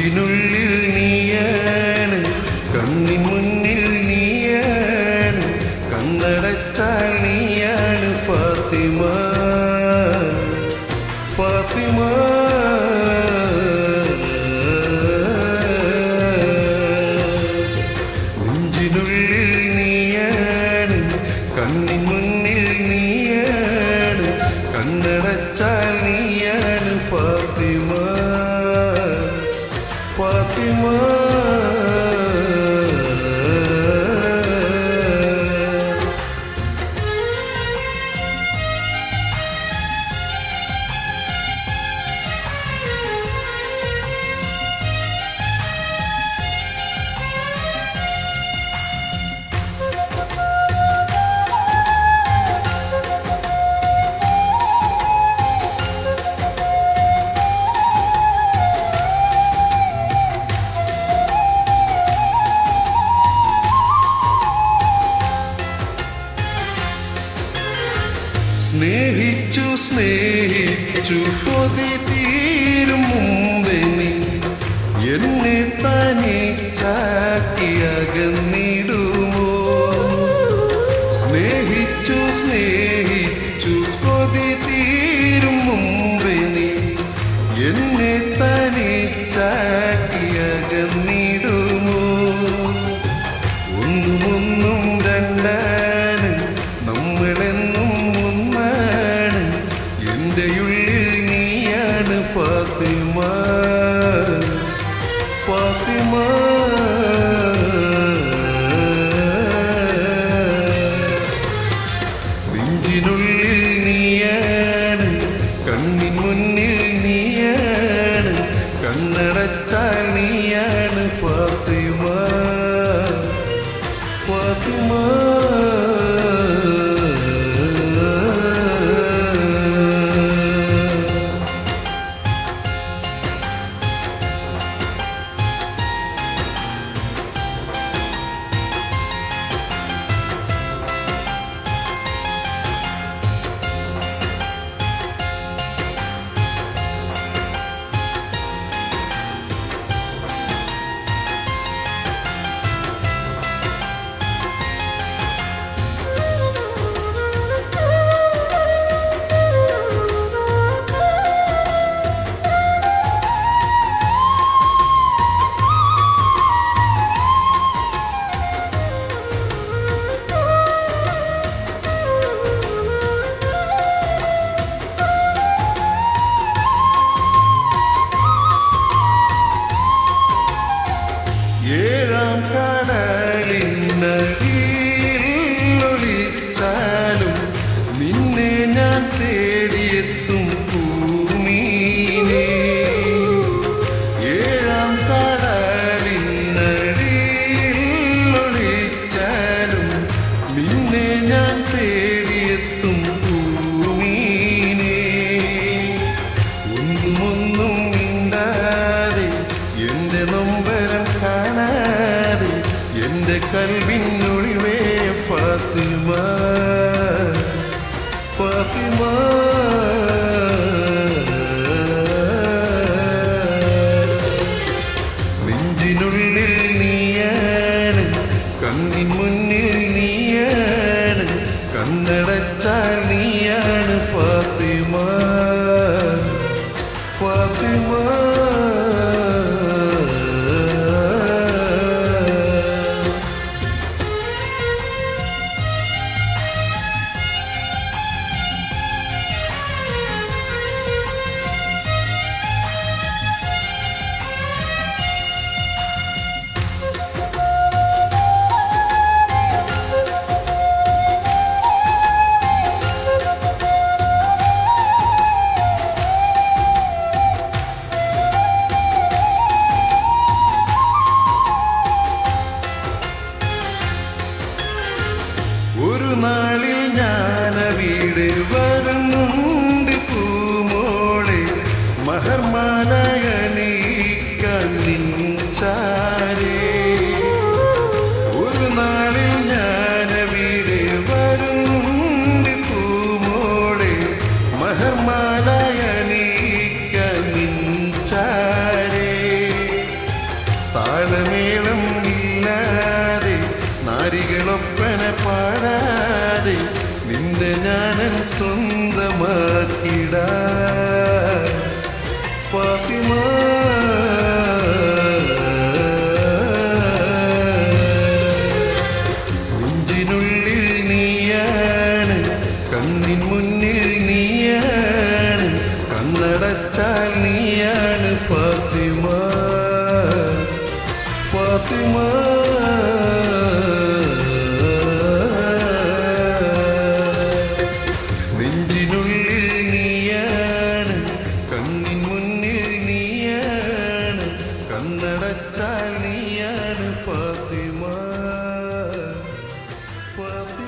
നെഞ്ചിനുള്ളിൽ നീയാണ് കണ്ണിൻ മുന്നിൽ നീയാണ് കണ്ണടച്ചാൽ നീയാണ് ഫാത്തിമ ഫാത്തിമ നെഞ്ചിനുള്ളിൽ നീയാണ് കണ്ണിൻ മുന്നിൽ നീയാണ് കണ്ണടച്ചാൽ നീയാണ് ഫാത്തിമ ഫാത്തിമ സ്നേഹിച്ചു സ്നേഹിച്ചു കൊതി തീരും മുമ്പേ നീ എന്നെ തനിച്ചാക്കി അകന്നിടുമോ സ്നേഹിച്ചു സ്നേഹിച്ചു കൊതി തീരും മുമ്പേ നീ എന്നെ തനിച്ചാക്കി അകന്നിടുമോ ഒന്നുമൊന്നും രണ്ടാണ് നമ്മളെന്നും ഒന്നാണ് എൻ്റെ ഉള്ളിൽ നീയാണ് ഫാത്തിമ ഫാത്തിമ നെഞ്ചിനുള്ളിൽ നീയാണ് കണ്ണിൻ മുന്നിൽ നീയാണ് കണ്ണടച്ചാൽ നീയാണ് ഫാത്തിമ ഫാത്തിമ ഏഴാം കടലിനൊളിച്ചാലും നിന്നെ ഞാൻ തേടിയെത്തും ഭൂമീനെ ഏഴാം കടലിനൊളിച്ചാലും നിന്നെ ഞാൻ തേടിയെത്തും ഭൂമീനെ ഒന്നുമൊന്നും മിണ്ടാതെ എന്റെ നൊമ്പരം കാണാതെ എന്റെ കൽവിനൊളിവേ ഫാത്തിമ ഫാത്തിമ നെഞ്ചിനുള്ളിൽ നീയാണ് കണ്ണിൻ മുന്നിൽ നീയാണ് കണ്ണടച്ചാൽ നീയാണ് ഫാത്തിമ ഫാത്തിമ സ്വന്തമാക്കിട ഫാത്തിമ നെഞ്ചിനുള്ളിൽ നീയാണ് കണ്ണിൻ മുന്നിൽ നീയാണ് കണ്ണടച്ചാൽ നീയാണ് ഫാത്തിമ ഫാത്തിമ നെഞ്ചിനുള്ളിൽ നീയാണ് കണ്ണിൻ മുന്നിൽ നീയാണ് കണ്ണടച്ചാൽ നീയാണ് ഫാത്തിമ ഫാത്തിമ